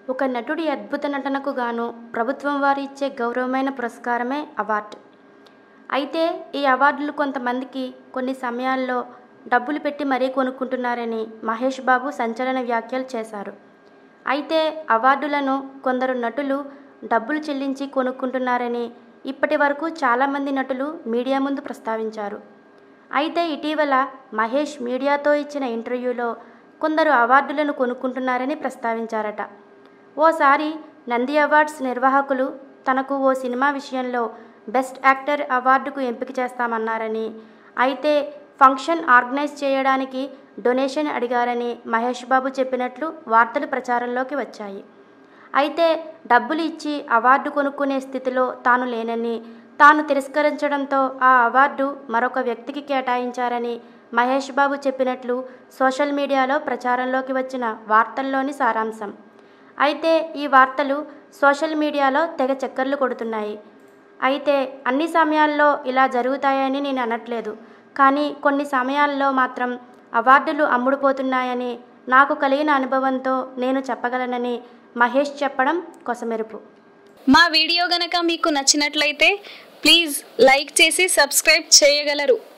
ఒక నటుడి అద్భుత నటనకు గాను ప్రభుత్వం వారు ఇచ్చే గౌరవమైన పురస్కారమే అవార్డు అయితే ఈ అవార్డులు కొంతమందికి కొన్ని సమయాల్లో డబ్బులు పెట్టి మరీ కొనుక్కుంటున్నారని మహేష్ బాబు సంచలన వ్యాఖ్యలు చేశారు అయితే అవార్డులను కొందరు నటులు డబ్బులు చెల్లించి కొనుక్కుంటున్నారని ఇప్పటి వరకు చాలామంది నటులు మీడియా ముందు ప్రస్తావించారు అయితే ఇటీవల మహేష్ మీడియాతో ఇచ్చిన ఇంటర్వ్యూలో కొందరు అవార్డులను కొనుక్కుంటున్నారని ప్రస్తావించారట ఓసారి నంది అవార్డ్స్ నిర్వాహకులు తనకు ఓ సినిమా విషయంలో బెస్ట్ యాక్టర్ అవార్డుకు ఎంపిక చేస్తామన్నారని అయితే ఫంక్షన్ ఆర్గనైజ్ చేయడానికి డొనేషన్ అడిగారని మహేష్ బాబు చెప్పినట్లు వార్తలు ప్రచారంలోకి వచ్చాయి అయితే డబ్బులు ఇచ్చి అవార్డు కొనుక్కునే స్థితిలో తాను లేనని తాను తిరస్కరించడంతో ఆ అవార్డు మరొక వ్యక్తికి కేటాయించారని మహేష్ బాబు చెప్పినట్లు సోషల్ మీడియాలో ప్రచారంలోకి వచ్చిన వార్తల్లోని సారాంశం అయితే ఈ వార్తలు సోషల్ మీడియాలో తెగ చక్కర్లు కొడుతున్నాయి అయితే అన్ని సమయాల్లో ఇలా జరుగుతాయని నేను అనట్లేదు కానీ కొన్ని సమయాల్లో మాత్రం అవార్డులు అమ్ముడుపోతున్నాయని నాకు కలిగిన అనుభవంతో నేను చెప్పగలనని మహేష్ చెప్పడం కొసమెరుపు మా వీడియో గనక మీకు నచ్చినట్లయితే ప్లీజ్ లైక్ చేసి సబ్స్క్రైబ్ చేయగలరు